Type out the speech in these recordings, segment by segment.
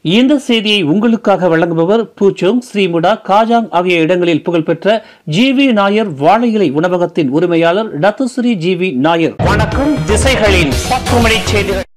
இந்த செய்தியை உங்களுக்காக வழங்குபவர் பூச்சோங் ஸ்ரீமுடா காஜாங் ஆகிய இடங்களில் புகழ்பெற்ற ஜி வி நாயர் வாழை இலை உணவகத்தின் உரிமையாளர் டத்துஸ்ரீ ஜி வி நாயர் வணக்கம் திசைகளின் பத்துமணி செய்திகள்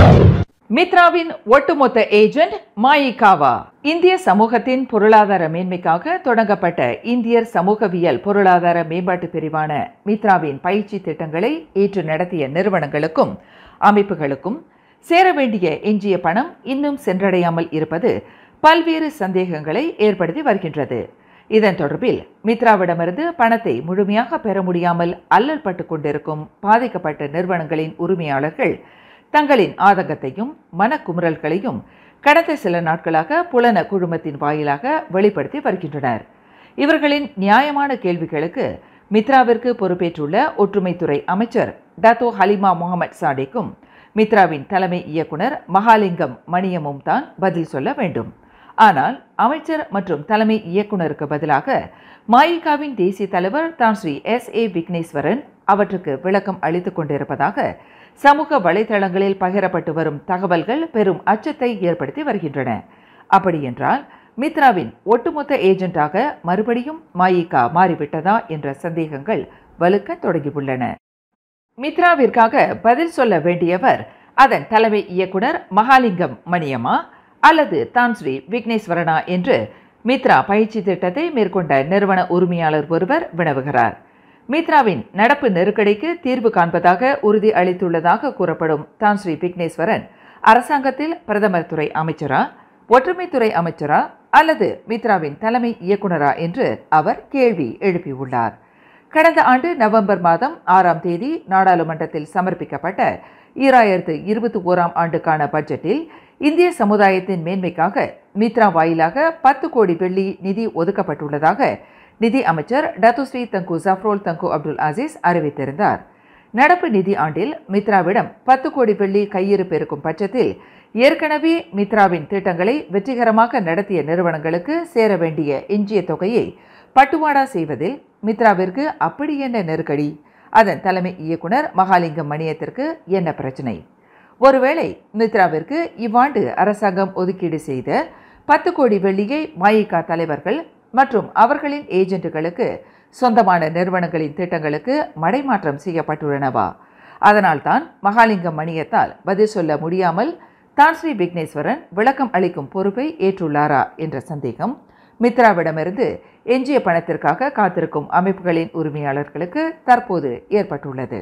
மித்ராவின் ஒட்டுமொத்த ஏஜென்ட் மாயிகாவா இந்திய சமூகத்தின் பொருளாதார மேன்மைக்காக தொடங்கப்பட்ட இந்தியர் சமூகவியல் பொருளாதார மேம்பாட்டு பிரிவான மித்ராவின் பயிற்சி திட்டங்களை ஏற்று நடத்திய நிறுவனங்களுக்கும் அமைப்புகளுக்கும் சேர வேண்டிய எஞ்சிய பணம் இன்னும் சென்றடையாமல் இருப்பது பல்வேறு சந்தேகங்களை ஏற்படுத்தி வருகின்றது இதன் தொடர்பில் மித்ராவிடமிருந்து பணத்தை முழுமையாக பெற முடியாமல் அல்லல் பட்டு கொண்டிருக்கும் பாதிக்கப்பட்ட நிறுவனங்களின் உரிமையாளர்கள் தங்களின் ஆதங்கத்தையும் மனக்குமுறல்களையும் கடந்த சில நாட்களாக புலன குழுமத்தின் வாயிலாக வெளிப்படுத்தி வருகின்றனர் இவர்களின் நியாயமான கேள்விகளுக்கு மித்ராவிற்கு பொறுப்பேற்றுள்ள ஒற்றுமைத்துறை அமைச்சர் டத்தோ ஹலிமா முகமது சாடிக்கும் மித்ராவின் தலைமை இயக்குனர் மகாலிங்கம் மணியமும் தான் பதில் சொல்ல வேண்டும் ஆனால் அமைச்சர் மற்றும் தலைமை இயக்குனருக்கு பதிலாக மாயிகாவின் தேசிய தலைவர் தான் ஸ்ரீ எஸ் ஏ விக்னேஸ்வரன் அவற்றுக்கு விளக்கம் அளித்துக் கொண்டிருப்பதாக சமூக வலைதளங்களில் பகிரப்பட்டு வரும் தகவல்கள் பெரும் அச்சத்தை ஏற்படுத்தி வருகின்றன அப்படியென்றால் மித்ராவின் ஒட்டுமொத்த ஏஜென்ட்டாக மறுபடியும் மாயிகா மாறிவிட்டதா என்ற சந்தேகங்கள் வலுக்க தொடங்கியுள்ளன மித்ராவிற்காக பதில் சொல்ல வேண்டியவர் அதன் தலைமை இயக்குனர் மகாலிங்கம் மணியம்மா அல்லது தான் ஸ்ரீ விக்னேஸ்வரனா என்று மித்ரா பயிற்சி திட்டத்தை மேற்கொண்ட நிறுவன உரிமையாளர் ஒருவர் வினவுகிறார் மித்ராவின் நடப்பு நெருக்கடிக்கு தீர்வு காண்பதாக உறுதி அளித்துள்ளதாக கூறப்படும் தான் ஸ்ரீ விக்னேஸ்வரன் அரசாங்கத்தில் பிரதமர் துறை அமைச்சரா ஒற்றுமைத்துறை அமைச்சரா அல்லது மித்ராவின் தலைமை இயக்குனரா என்று அவர் கேள்வி எழுப்பியுள்ளார் கடந்த ஆண்டு நவம்பர் மாதம் ஆறாம் தேதி நாடாளுமன்றத்தில் சமர்ப்பிக்கப்பட்ட ஈராயிரத்து இருபத்தி ஓராம் ஆண்டுக்கான பட்ஜெட்டில் இந்திய சமுதாயத்தின் மேன்மைக்காக மித்ரா வாயிலாக பத்து கோடி வெள்ளி நிதி ஒதுக்கப்பட்டுள்ளதாக நிதி அமைச்சர் டத்துஸ்ரீ தங்கு ஜஃப்ரோல் தங்கு அப்துல் அசீஸ் அறிவித்திருந்தார் நடப்பு நிதி ஆண்டில் மித்ராவிடம் பத்து கோடி வெள்ளி கையிருப்பு இருக்கும் பட்சத்தில் ஏற்கனவே மித்ராவின் திட்டங்களை வெற்றிகரமாக நடத்திய நிறுவனங்களுக்கு சேர வேண்டிய எஞ்சிய தொகையை பட்டுவாடா செய்வதில் மித்ராவிற்கு அப்படி என்ன நெருக்கடி அதன் தலைமை இயக்குனர் மகாலிங்கம் மணியத்திற்கு என்ன பிரச்சனை ஒருவேளை மித்ராவிற்கு இவ்வாண்டு அரசாங்கம் ஒதுக்கீடு செய்த பத்து கோடி வெள்ளியை மாயிகா தலைவர்கள் மற்றும் அவர்களின் ஏஜென்ட்டுகளுக்கு சொந்தமான நிறுவனங்களின் திட்டங்களுக்கு மடைமாற்றம் செய்யப்பட்டுள்ளனவா அதனால்தான் மகாலிங்கம் மணியத்தால் பதில் சொல்ல முடியாமல் தான் ஸ்ரீ விக்னேஸ்வரன் விளக்கம் அளிக்கும் பொறுப்பை ஏற்றுள்ளாரா என்ற சந்தேகம் மித்ராவிடமிருந்து எஞ்சிய பணத்திற்காக காத்திருக்கும் அமைப்புகளின் உரிமையாளர்களுக்கு தற்போது ஏற்பட்டுள்ளது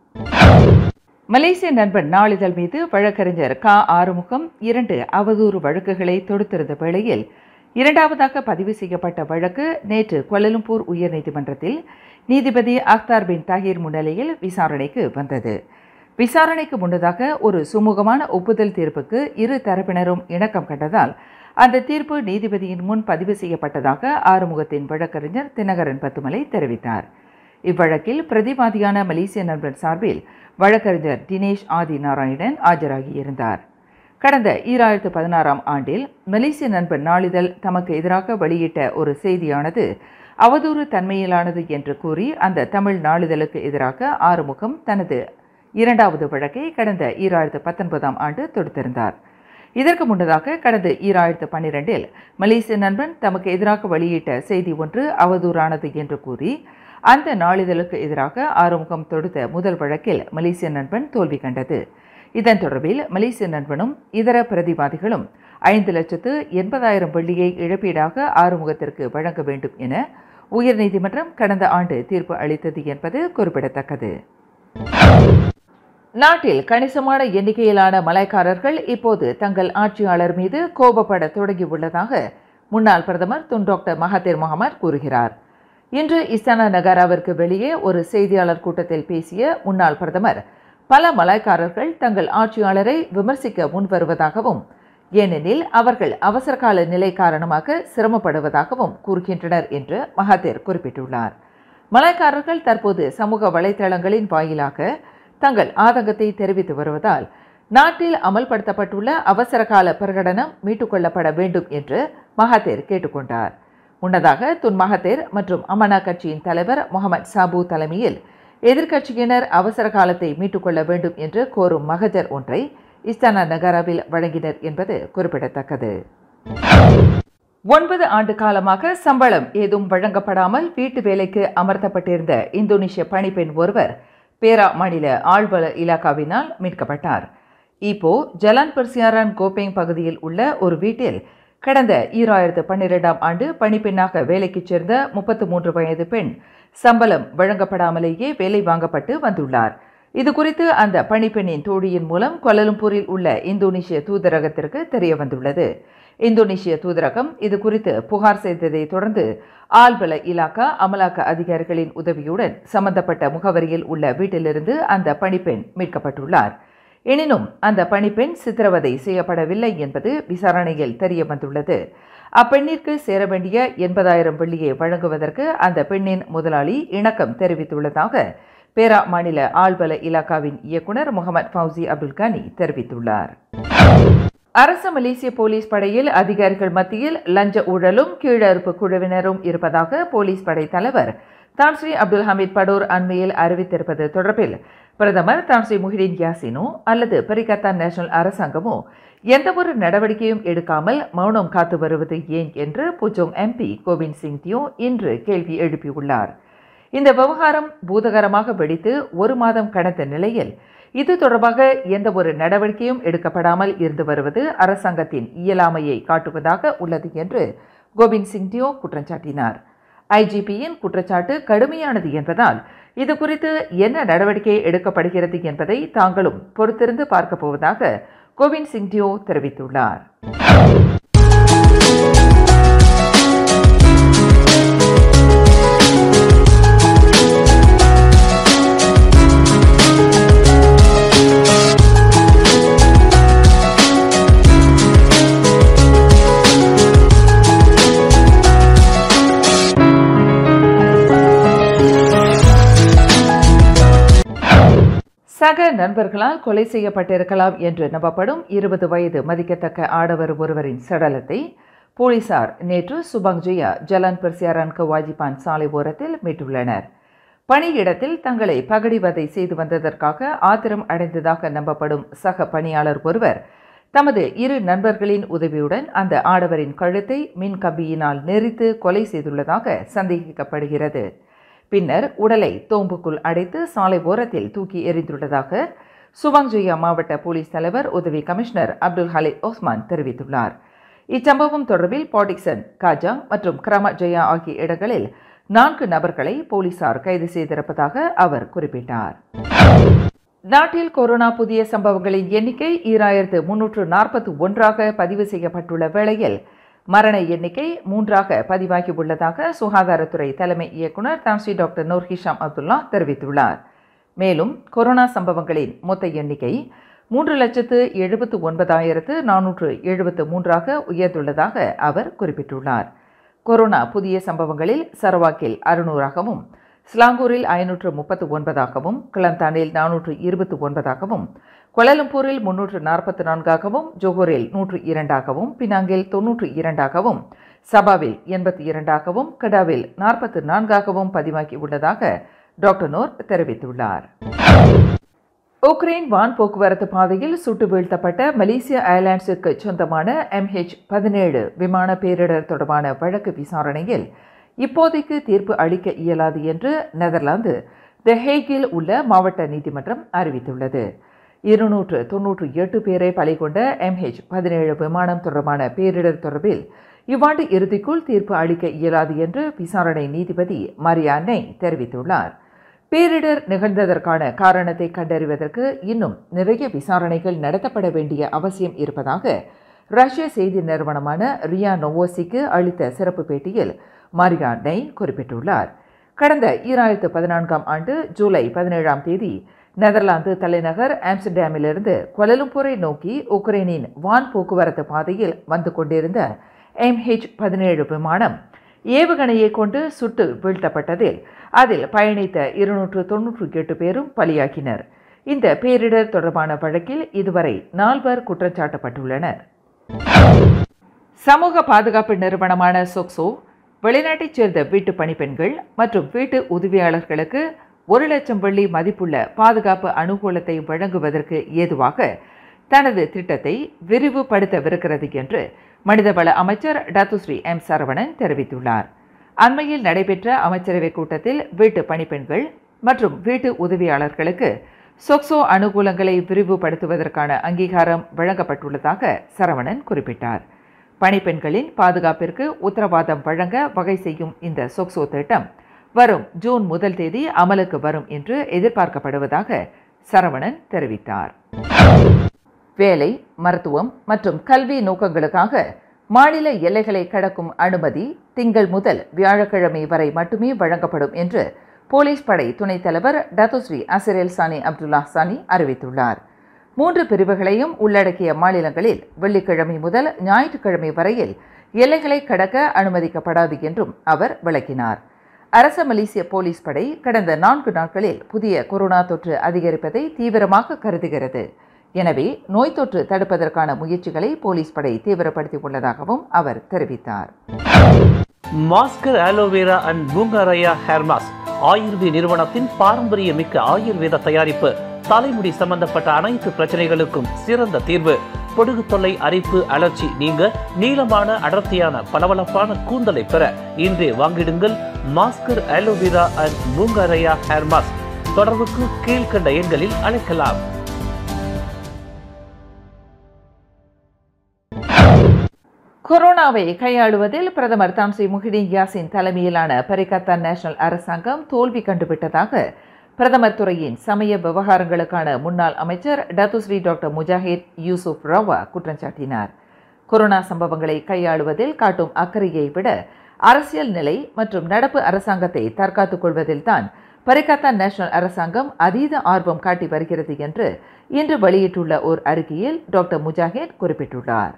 மலேசிய நண்பன் நாளிதழ் மீது வழக்கறிஞர் கா ஆறுமுகம் இரண்டு அவதூறு வழக்குகளை தொடுத்திருந்த வேளையில் இரண்டாவதாக பதிவு செய்யப்பட்ட வழக்கு நேற்று கொலலும்பூர் உயர்நீதிமன்றத்தில் நீதிபதி அக்தார் பின் தாஹிர் முன்னிலையில் விசாரணைக்கு வந்தது விசாரணைக்கு முன்னதாக ஒரு சுமூகமான ஒப்புதல் தீர்ப்புக்கு இரு தரப்பினரும் இணக்கம் கண்டதால் அந்த தீர்ப்பு நீதிபதியின் முன் பதிவு செய்யப்பட்டதாக ஆறுமுகத்தின் வழக்கறிஞர் தினகரன் பத்துமலை தெரிவித்தார் இவ்வழக்கில் பிரதிவாதியான மலேசிய நண்பன் சார்பில் வழக்கறிஞர் தினேஷ் ஆதி நாராயணன் ஆஜராகியிருந்தார் கடந்த ஈராயிரத்து பதினாறாம் ஆண்டில் மலேசிய நண்பன் நாளிதழ் தமக்கு எதிராக வெளியிட்ட ஒரு செய்தியானது அவதூறு தன்மையிலானது என்று கூறி அந்த தமிழ் நாளிதழுக்கு எதிராக ஆறுமுகம் தனது இரண்டாவது வழக்கை கடந்த ஈராயிரத்து பத்தொன்பதாம் ஆண்டு தொடுத்திருந்தார் இதற்கு முன்னதாக கடந்த ஈராயிரத்து பன்னிரெண்டில் மலேசிய நண்பன் தமக்கு எதிராக வெளியிட்ட செய்தி ஒன்று அவதூறானது என்று கூறி அந்த நாளிதழுக்கு எதிராக ஆறுமுகம் தொடுத்த முதல் வழக்கில் மலேசிய நண்பன் தோல்வி கண்டது இதன் தொடர்பில் மலேசிய நண்பனும் இதர பிரதிவாதிகளும் ஐந்து லட்சத்து எண்பதாயிரம் வெள்ளியை இழப்பீடாக ஆறுமுகத்திற்கு வழங்க வேண்டும் என உயர்நீதிமன்றம் கடந்த ஆண்டு தீர்ப்பு அளித்தது என்பது குறிப்பிடத்தக்கது நாட்டில் கணிசமான எண்ணிக்கையிலான மலைக்காரர்கள் இப்போது தங்கள் ஆட்சியாளர் மீது கோபப்பட தொடங்கியுள்ளதாக முன்னாள் பிரதமர் துன் டாக்டர் மகாதீர் முகமது கூறுகிறார் இன்று இஸ்தானா நகாராவிற்கு வெளியே ஒரு செய்தியாளர் கூட்டத்தில் பேசிய முன்னாள் பிரதமர் பல மலாய்க்காரர்கள் தங்கள் ஆட்சியாளரை விமர்சிக்க முன்வருவதாகவும் ஏனெனில் அவர்கள் அவசரகால நிலை காரணமாக சிரமப்படுவதாகவும் கூறுகின்றனர் என்று மகாதேர் குறிப்பிட்டுள்ளார் மலாய்க்காரர்கள் தற்போது சமூக வலைதளங்களின் வாயிலாக தங்கள் ஆதங்கத்தை தெரிவித்து வருவதால் நாட்டில் அமல்படுத்தப்பட்டுள்ள அவசரகால பிரகடனம் மீட்டுக்கொள்ளப்பட வேண்டும் என்று மகாதேர் கேட்டுக்கொண்டார் முன்னதாக துன் மகதேர் மற்றும் அமனா கட்சியின் தலைவர் முகமது சாபு தலைமையில் எதிர்க்கட்சியினர் அவசர காலத்தை மீட்டுக்கொள்ள வேண்டும் என்று கோரும் மகஜர் ஒன்றை இஸ்தானா நகராவில் வழங்கினர் என்பது குறிப்பிடத்தக்கது ஒன்பது ஆண்டு காலமாக சம்பளம் ஏதும் வழங்கப்படாமல் வீட்டு வேலைக்கு அமர்த்தப்பட்டிருந்த இந்தோனேஷிய பணிப்பெண் ஒருவர் பேரா மாநில ஆழ்வள இலாக்காவினால் மீட்கப்பட்டார் இப்போ ஜலான் பெர்சியாரான் கோபேங் பகுதியில் உள்ள ஒரு வீட்டில் கடந்த ஈராயிரத்து பன்னிரெண்டாம் ஆண்டு பணிப்பெண்ணாக வேலைக்கு சேர்ந்த முப்பத்து மூன்று வயது பெண் சம்பளம் வழங்கப்படாமலேயே வேலை வாங்கப்பட்டு வந்துள்ளார் இது குறித்து அந்த பணிப்பெண்ணின் தோழியின் மூலம் கோலலம்பூரில் உள்ள இந்தோனேஷிய தூதரகத்திற்கு தெரிய வந்துள்ளது இந்தோனேஷிய தூதரகம் இது குறித்து புகார் செய்ததை தொடர்ந்து ஆல்பல இலாக்கா அமலாக்க அதிகாரிகளின் உதவியுடன் சம்பந்தப்பட்ட முகவரியில் உள்ள வீட்டிலிருந்து அந்த பணிப்பெண் மீட்கப்பட்டுள்ளார் எனினும் அந்த பணிப்பெண் சித்திரவதை செய்யப்படவில்லை என்பது விசாரணையில் தெரிய வந்துள்ளது அப்பெண்ணிற்கு சேர வேண்டிய எண்பதாயிரம் வெள்ளியை வழங்குவதற்கு அந்த பெண்ணின் முதலாளி இணக்கம் தெரிவித்துள்ளதாக பேரா மாநில ஆழ்வல இலாக்காவின் இயக்குனர் முகமது ஃபவுசி அப்துல் கனி தெரிவித்துள்ளார் அரச மலேசிய போலீஸ் படையில் அதிகாரிகள் மத்தியில் லஞ்ச ஊழலும் கீழறுப்பு குழுவினரும் இருப்பதாக போலீஸ் படை தலைவர் தான்ஸ்ரீ அப்துல் ஹமீத் படோர் அண்மையில் அறிவித்திருப்பது தொடர்பில் பிரதமர் தான்ஸ்ரீ முஹிடின் யாசினோ அல்லது பெரிகத்தான் நேஷனல் அரசாங்கமோ எந்தவொரு நடவடிக்கையும் எடுக்காமல் மௌனம் காத்து வருவது ஏன் என்று புஜோங் எம்பி கோவிந்த் சிங் தியோ இன்று கேள்வி எழுப்பியுள்ளார் இந்த விவகாரம் பூதகரமாக வெடித்து ஒரு மாதம் கடந்த நிலையில் இது தொடர்பாக எந்த ஒரு நடவடிக்கையும் எடுக்கப்படாமல் இருந்து வருவது அரசாங்கத்தின் இயலாமையை காட்டுவதாக உள்ளது என்று கோவிந்த் சிங் தியோ குற்றம் சாட்டினார் ஐஜிபியின் குற்றச்சாட்டு கடுமையானது என்பதால் இது குறித்து என்ன நடவடிக்கை எடுக்கப்படுகிறது என்பதை தாங்களும் பொறுத்திருந்து பார்க்கப் போவதாக கோவிந்த் சிங் தியோ தெரிவித்துள்ளார் சக நண்பர்களால் கொலை செய்யப்பட்டிருக்கலாம் என்று நம்பப்படும் இருபது வயது மதிக்கத்தக்க ஆடவர் ஒருவரின் சடலத்தை போலீசார் நேற்று சுபங்ஜியா ஜலான் பெர்சியாரான் கவாஜிபான் சாலை ஓரத்தில் மீட்டுள்ளனர் பணியிடத்தில் தங்களை பகடிவதை செய்து வந்ததற்காக ஆத்திரம் அடைந்ததாக நம்பப்படும் சக பணியாளர் ஒருவர் தமது இரு நண்பர்களின் உதவியுடன் அந்த ஆடவரின் கழுத்தை மின் கம்பியினால் நெரித்து கொலை செய்துள்ளதாக சந்தேகிக்கப்படுகிறது பின்னர் உடலை தோம்புக்குள் அடைத்து சாலை ஓரத்தில் தூக்கி எறிந்துள்ளதாக சுவாங்ஜோயா மாவட்ட போலீஸ் தலைவர் உதவி கமிஷனர் அப்துல் ஹலீத் ஓஸ்மான் தெரிவித்துள்ளார் இச்சம்பவம் தொடர்பில் பாடிக்சன் காஜா மற்றும் கிராம ஜெயா ஆகிய இடங்களில் நான்கு நபர்களை போலீசார் கைது செய்திருப்பதாக அவர் குறிப்பிட்டார் நாட்டில் கொரோனா புதிய சம்பவங்களின் எண்ணிக்கை ஈராயிரத்து முன்னூற்று நாற்பத்தி ஒன்றாக பதிவு செய்யப்பட்டுள்ள வேளையில் மரண எண்ணிக்கை மூன்றாக பதிவாகி உள்ளதாக சுகாதாரத்துறை தலைமை இயக்குநர் Tan Sri doctor Noor Hisham Abdullah தெரிவித்துள்ளார் மேலும் கொரோனா சம்பவங்களின் மொத்த எண்ணிக்கை மூன்று லட்சத்து எழுபத்து ஒன்பதாயிரத்து நானூற்று எழுபத்து மூன்றாக உயர்ந்துள்ளதாக அவர் குறிப்பிட்டுள்ளார் கொரோனா புதிய சம்பவங்களில் சரவாக்கில் அறுநூறாகவும் ஸ்லாங்கூரில் ஐநூற்று முப்பத்து ஒன்பதாகவும் கிளந்தானில் நானூற்று இருபத்து ஒன்பதாகவும் கொலலம்பூரில் முன்னூற்று நாற்பத்தி நான்காகவும் ஜோஹூரில் நூற்று இரண்டாகவும் பினாங்கில் தொன்னூற்று இரண்டாகவும் சபாவில் எண்பத்தி இரண்டாகவும் கடாவில் நாற்பத்து நான்காகவும் பதிவாகி உள்ளதாக டாக்டர் நோர் தெரிவித்துள்ளார் உக்ரைன் வான் போக்குவரத்து பாதையில் சுட்டு வீழ்த்தப்பட்ட மலேசிய ஏர்லைன்ஸிற்கு சொந்தமான எம்ஹெச் பதினேழு விமான பேரிடர் தொடர்பான வழக்கு விசாரணையில் இப்போதைக்கு தீர்ப்பு அளிக்க இயலாது என்று நெதர்லாந்து த ஹேகில் உள்ள மாவட்ட நீதிமன்றம் அறிவித்துள்ளது இருநூற்று தொன்னூற்று எட்டு பேரை பலி கொண்ட எம்ஹெச் பதினேழு விமானம் தொடர்பான பேரிடர் தொடர்பில் இவ்வாண்டு இறுதிக்குள் தீர்ப்பு அளிக்க இயலாது என்று விசாரணை நீதிபதி மரியானை தெரிவித்துள்ளார் பேரிடர் நிகழ்ந்ததற்கான காரணத்தை கண்டறிவதற்கு இன்னும் நிறைய விசாரணைகள் நடத்தப்பட வேண்டிய அவசியம் இருப்பதாக ரஷ்ய செய்தி நிறுவனமான ரியா நோவோசிக்கு அளித்த சிறப்பு பேட்டியில் மாரியானை குறிப்பிட்டுள்ளார் கடந்த ஈராயிரத்து பதினான்காம் ஆண்டு ஜூலை பதினேழாம் தேதி நெதர்லாந்து தலைநகர் ஆம்ஸ்டர்டாமிலிருந்து கொலலும்பூரை நோக்கி உக்ரைனின் வான் போக்குவரத்து பாதையில் வந்து கொண்டிருந்த எம்ஹெச் பதினேழு விமானம் ஏவுகணையை கொண்டு சுட்டு வீழ்த்தப்பட்டதில் அதில் பயணித்த இருநூற்று தொன்னூற்று எட்டு பேரும் பலியாகினர் இந்த பேரிடர் தொடர்பான வழக்கில் இதுவரை நால்வர் குற்றச்சாட்டப்பட்டுள்ளனர் சமூக பாதுகாப்பு நிறுவனமான சொக்சோ வெளிநாட்டைச் சேர்ந்த வீட்டு பணிப்பெண்கள் மற்றும் வீட்டு உதவியாளர்களுக்கு ஒரு லட்சம் வெள்ளி மதிப்புள்ள பாதுகாப்பு அனுகூலத்தை வழங்குவதற்கு ஏதுவாக தனது திட்டத்தை விரிவுபடுத்தவிருக்கிறது என்று மனிதவள அமைச்சர் டத்துஸ்ரீ எம் சரவணன் தெரிவித்துள்ளார் அண்மையில் நடைபெற்ற அமைச்சரவைக் கூட்டத்தில் வீட்டு பணிப்பெண்கள் மற்றும் வீட்டு உதவியாளர்களுக்கு சொக்சோ அனுகூலங்களை விரிவுபடுத்துவதற்கான அங்கீகாரம் வழங்கப்பட்டுள்ளதாக சரவணன் குறிப்பிட்டார் பணிப்பெண்களின் பாதுகாப்பிற்கு உத்தரவாதம் வழங்க வகை செய்யும் இந்த சொக்சோ திட்டம் வரும் ஜூன் முதல் தேதி அமலுக்கு வரும் என்று எதிர்பார்க்கப்படுவதாக சரவணன் தெரிவித்தார் வேலை மருத்துவம் மற்றும் கல்வி நோக்கங்களுக்காக மாநில எல்லைகளை கடக்கும் அனுமதி திங்கள் முதல் வியாழக்கிழமை வரை மட்டுமே வழங்கப்படும் என்று போலீஸ் படை துணைத் தலைவர் டத்துஸ்ரீ அசிரேல் சானி அப்துல்லா சானி அறிவித்துள்ளார் மூன்று பிரிவுகளையும் உள்ளடக்கிய மாநிலங்களில் வெள்ளிக்கிழமை முதல் ஞாயிற்றுக்கிழமை வரையில் எல்லைகளை கடக்க அனுமதிக்கப்படாது என்றும் அவர் விளக்கினார் அரச மலேசிய போலீஸ் படை கடந்த நான்கு நாட்களில் புதிய கொரோனா தொற்று அதிகரிப்பதை தீவிரமாக கருதுகிறது எனவே நோய் தொற்று தடுப்பதற்கான முயற்சிகளை போலீஸ் படை தீவிரப்படுத்தி உள்ளதாகவும் அவர் தெரிவித்தார் மாஸ்கர் ஆலோவேரா அண்ட் பூங்காரையா ஹேர் மாஸ்க் ஆயுர்வேத நிறுவனத்தின் பாரம்பரிய மிக்க ஆயுர்வேத தயாரிப்பு தலைமுடி சம்பந்தப்பட்ட அனைத்து பிரச்சனைகளுக்கும் சிறந்த தீர்வு பொடுகு தொல்லை அரிப்பு அலர்ச்சி நீங்க நீளமான அடர்த்தியான பளபளப்பான கூந்தலை பெற இன்றே வாங்கிடுங்கள் மாஸ்கர் ஆலோவேரா அண்ட் பூங்காரையா ஹேர் மாஸ்க் தொடர்புக்கு கீழ்கண்ட எண்களில் அழைக்கலாம் கொரோனாவை கையாளுவதில் பிரதமர் தான்சி முஹிடின் யாசின் தலைமையிலான பரிகத்தான் நேஷனல் அரசாங்கம் தோல்வி கண்டுவிட்டதாக பிரதமர் துறையின் சமய விவகாரங்களுக்கான முன்னாள் அமைச்சர் Datuk Seri doctor Mujahid Yusof Rawa குற்றம் சாட்டினார் கொரோனா சம்பவங்களை கையாளுவதில் காட்டும் அக்கறையை விட அரசியல் நிலை மற்றும் நடப்பு அரசாங்கத்தை தற்காத்துக் கொள்வதில்தான் பரிகத்தான் நேஷனல் அரசாங்கம் அதீத ஆர்வம் காட்டி வருகிறது என்று இன்று வெளியிட்டுள்ள ஓர் அறிக்கையில் டாக்டர் முஜாஹித் குறிப்பிட்டுள்ளார்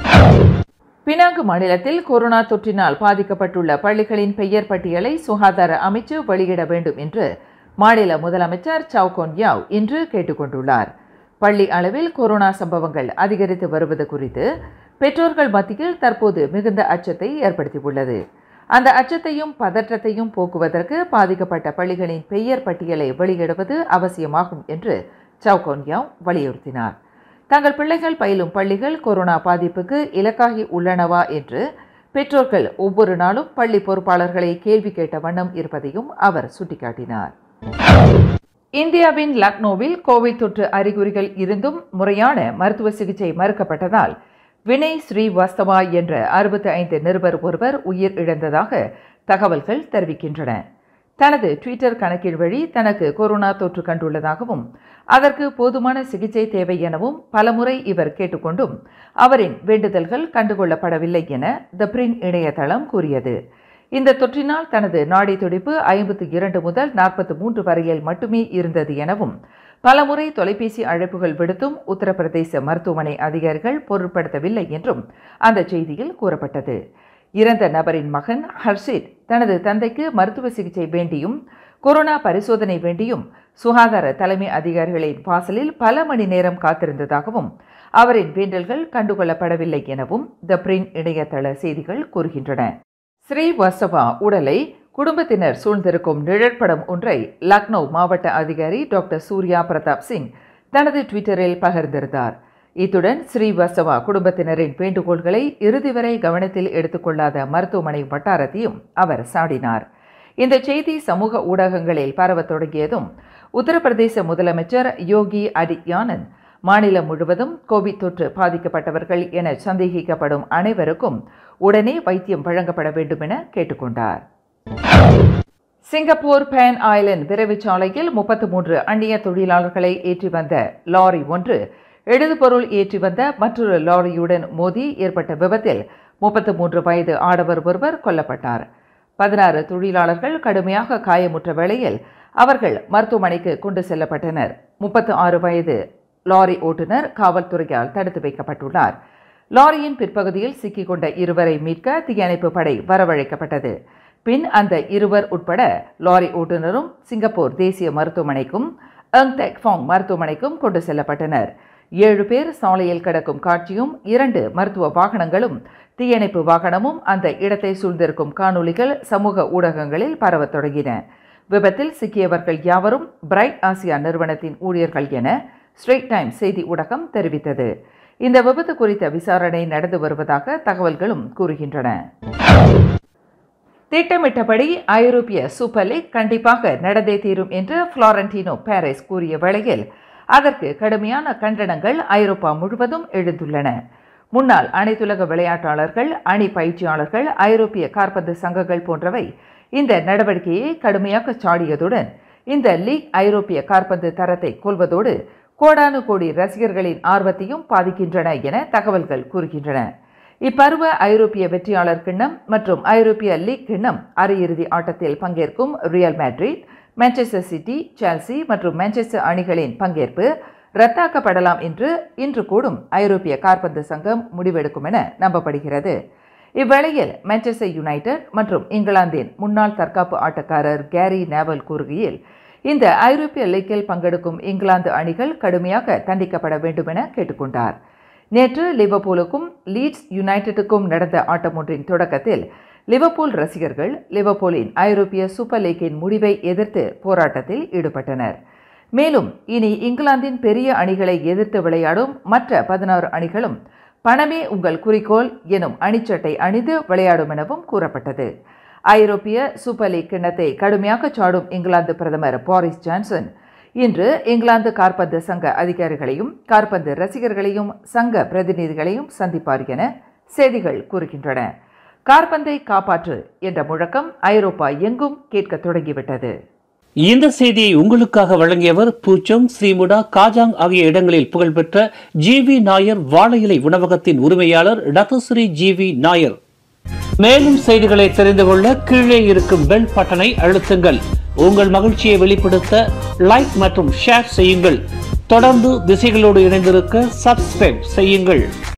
பினாங்கு மாநிலத்தில் கொரோனா தொற்றினால் பாதிக்கப்பட்டுள்ள பள்ளிகளின் பெயர் பட்டியலை சுகாதார அமைச்சு வெளியிட வேண்டும் என்று மாநில முதலமைச்சர் சவுகோன் யாவ் இன்று கேட்டுக்கொண்டுள்ளார் பள்ளி அளவில் கொரோனா சம்பவங்கள் அதிகரித்து வருவது குறித்து பெற்றோர்கள் மத்தியில் தற்போது மிகுந்த அச்சத்தை ஏற்படுத்தியுள்ளது அந்த அச்சத்தையும் பதற்றத்தையும் போக்குவதற்கு பாதிக்கப்பட்ட பள்ளிகளின் பெயர் பட்டியலை வெளியிடுவது அவசியமாகும் என்று சவுகோன் யாவ் வலியுறுத்தினார் தங்கள் பிள்ளைகள் பயிலும் பள்ளிகள் கொரோனா பாதிப்புக்கு இலக்காகி உள்ளனவா என்று பெற்றோர்கள் ஒவ்வொரு நாளும் பள்ளி பொறுப்பாளர்களை கேள்வி கேட்ட வண்ணம் இருப்பதையும் அவர் சுட்டிக்காட்டினார் இந்தியாவின் லக்னோவில் கோவிட் தொற்று அறிகுறிகள் இருந்தும் முறையான மருத்துவ சிகிச்சை மறுக்கப்பட்டதால் வினய் ஸ்ரீவாஸ்தவா என்ற அறுபத்தி ஐந்து நிருபர் ஒருவர் உயிர் இழந்ததாக தகவல்கள் தெரிவிக்கின்றன தனது ட்விட்டர் கணக்கின் வழி தனக்கு கொரோனா தொற்று கண்டுள்ளதாகவும் அதற்கு போதுமான சிகிச்சை தேவை எனவும் பலமுறை இவர் கேட்டுக்கொண்டும் அவரின் வேண்டுதல்கள் கண்டுகொள்ளப்படவில்லை என த பிரிண்ட் இணையதளம் கூறியது இந்த தொற்றினால் தனது நாடி துடிப்பு ஐம்பத்து இரண்டு முதல் நாற்பத்து மூன்று வரையில் மட்டுமே இருந்தது எனவும் பலமுறை தொலைபேசி அழைப்புகள் விடுத்தும் உத்தரப்பிரதேச மருத்துவமனை அதிகாரிகள் பொருட்படுத்தவில்லை என்றும் அந்த செய்தியில் கூறப்பட்டது இறந்த நபரின் மகன் ஹர்ஷித் தனது தந்தைக்கு மருத்துவ சிகிச்சை வேண்டியும் கொரோனா பரிசோதனை வேண்டியும் சுகாதார தலைமை அதிகாரிகளின் வாசலில் பல மணி நேரம் காத்திருந்ததாகவும் அவரின் வேண்டல்கள் கண்டுகொள்ளப்படவில்லை எனவும் த பிரிண்ட் இணையதள செய்திகள் கூறுகின்றன ஸ்ரீவாஸ்தவா உடலை குடும்பத்தினர் சூழ்ந்திருக்கும் நிழற்படம் ஒன்றை லக்னோ மாவட்ட அதிகாரி டாக்டர் சூர்யா பிரதாப் சிங் தனது ட்விட்டரில் பகிர்ந்திருந்தார் இத்துடன் ஸ்ரீவாஸ்தவா குடும்பத்தினரின் வேண்டுகோள்களை இறுதி வரை கவனத்தில் எடுத்துக்கொள்ளாத மருத்துவமனை வட்டாரத்தையும் அவர் சாடினார் இந்த செய்தி சமூக ஊடகங்களில் பரவத் தொடங்கியதும் உத்தரப்பிரதேச முதலமைச்சர் யோகி ஆதித்யானந்த் மாநிலம் முழுவதும் கோவிட் தொற்று பாதிக்கப்பட்டவர்கள் என சந்தேகிக்கப்படும் அனைவருக்கும் உடனே வைத்தியம் வழங்கப்பட வேண்டும் என கேட்டுக்கொண்டார் சிங்கப்பூர் பேன் ஐலண்ட் விரைவுச்சாலையில் முப்பத்து மூன்று அந்நிய தொழிலாளர்களை ஏற்றி வந்த லாரி ஒன்று எழுதுபொருள் ஏற்றி வந்த மற்றொரு லாரியுடன் மோதி ஏற்பட்ட விபத்தில் முப்பத்து மூன்று வயது ஆடவர் ஒருவர் கொல்லப்பட்டார் பதினாறு தொழிலாளர்கள் கடுமையாக காயமுற்ற வேளையில் அவர்கள் மருத்துவமனைக்கு கொண்டு செல்லப்பட்டனர் முப்பத்து ஆறு வயது லாரி ஓட்டுநர் காவல்துறையால் தடுத்து வைக்கப்பட்டுள்ளார் லாரியின் பிற்பகுதியில் சிக்கிக்கொண்ட இருவரை மீட்க தீயணைப்பு படை வரவழைக்கப்பட்டது பின் அந்த இருவர் உட்பட லாரி ஓட்டுநரும் சிங்கப்பூர் தேசிய மருத்துவமனைக்கும் அங் தெக் ஃபாங் மருத்துவமனைக்கும் கொண்டு செல்லப்பட்டனர் ஏழு பேர் சாலையில் கிடக்கும் காட்சியும் இரண்டு மருத்துவ வாகனங்களும் தீயணைப்பு வாகனமும் அந்த இடத்தை சூழ்ந்திருக்கும் காணொளிகள் சமூக ஊடகங்களில் பரவத் தொடங்கின விபத்தில் சிக்கியவர்கள் யாவரும் பிரைட் ஆசியா நிறுவனத்தின் ஊழியர்கள் என ஸ்ட்ரெயிட் டைம் செய்தி ஊடகம் தெரிவித்தது இந்த விபத்து குறித்த விசாரணை நடந்து வருவதாக தகவல்களும் கூறுகின்றன திட்டமிட்டபடி ஐரோப்பிய சூப்பர் லீக் கண்டிப்பாக நடந்தே தீரும் என்று ஃப்ளாரண்டினோ பாரிஸ் கூறிய வேளையில் அதற்கு கடுமையான கண்டனங்கள் ஐரோப்பா முழுவதும் எழுந்துள்ளன முன்னாள் அனைத்துலக விளையாட்டாளர்கள் அணி பயிற்சியாளர்கள் ஐரோப்பிய காற்பந்து சங்கங்கள் போன்றவை இந்த நடவடிக்கையை கடுமையாக சாடியதுடன் இந்த லீக் ஐரோப்பிய காற்பந்து தரத்தை கொள்வதோடு கோடானு கோடி ரசிகர்களின் ஆர்வத்தையும் பாதிக்கின்றன என தகவல்கள் கூறுகின்றன இப்பருவ ஐரோப்பிய வெற்றியாளர் கிண்ணம் மற்றும் ஐரோப்பிய லீக் கிண்ணம் அரையிறுதி ஆட்டத்தில் பங்கேற்கும் Real Madrid Manchester City Chelsea மற்றும் மான்செஸ்டர் அணிகளின் பங்கேற்பு ரத்தாக்கப்படலாம் என்று இன்று கூடும் ஐரோப்பிய காற்பந்து சங்கம் முடிவெடுக்கும் என நம்பப்படுகிறது இவ்வேளையில் மான்செஸ்டர் யுனைடெட் மற்றும் இங்கிலாந்தின் முன்னாள் தற்காப்பு ஆட்டக்காரர் கேரி நேவல் கூறுகையில் இந்த ஐரோப்பிய லீக்கில் பங்கெடுக்கும் இங்கிலாந்து அணிகள் கடுமையாக தண்டிக்கப்பட வேண்டும் என கேட்டுக்கொண்டார் நேற்று லிவர்பூலுக்கும் லீட்ஸ் யுனைடெட்டுக்கும் நடந்த ஆட்டம் ஒன்றின் தொடக்கத்தில் லிவர்பூல் ரசிகர்கள் லிவர்பூலின் ஐரோப்பிய சூப்பர் லீக்கின் முடிவை எதிர்த்து போராட்டத்தில் ஈடுபட்டனர் மேலும் இனி இங்கிலாந்தின் பெரிய அணிகளை எதிர்த்து விளையாடும் மற்ற பதினாறு அணிகளும் பணமே உங்கள் குறிக்கோள் எனும் அணிச்சட்டை அணிந்து விளையாடும் எனவும் கூறப்பட்டது ஐரோப்பிய சூப்பர் லீக் கிண்ணத்தை கடுமையாக சாடும் இங்கிலாந்து பிரதமர் பாரிஸ் ஜான்சன் இன்று இங்கிலாந்து காற்பந்து சங்க அதிகாரிகளையும் காற்பந்து ரசிகர்களையும் சங்க பிரதிநிதிகளையும் சந்திப்பார் என செய்திகள் கூறுகின்றன காற்பந்தை காப்பாற்று என்ற முழக்கம் ஐரோப்பா எங்கும் கேட்க தொடங்கிவிட்டது இந்த செய்தியை உங்களுக்காக வழங்கியவர் பூச்சோங் ஸ்ரீமுடா காஜாங் ஆகிய இடங்களில் புகழ்பெற்ற ஜி வி நாயர் வாழை இலை உணவகத்தின் உரிமையாளர் டத்துஸ்ரீ ஜி வி நாயர் மேலும் செய்திகளை தெரிந்து கொள்ள கீழே இருக்கும் பெல் பட்டனை அழுத்துங்கள் உங்கள் மகிழ்ச்சியை வெளிப்படுத்த லைக் மற்றும் ஷேர் செய்யுங்கள் தொடர்ந்து திசைகளோடு இணைந்திருக்க சப்ஸ்கிரைப் செய்யுங்கள்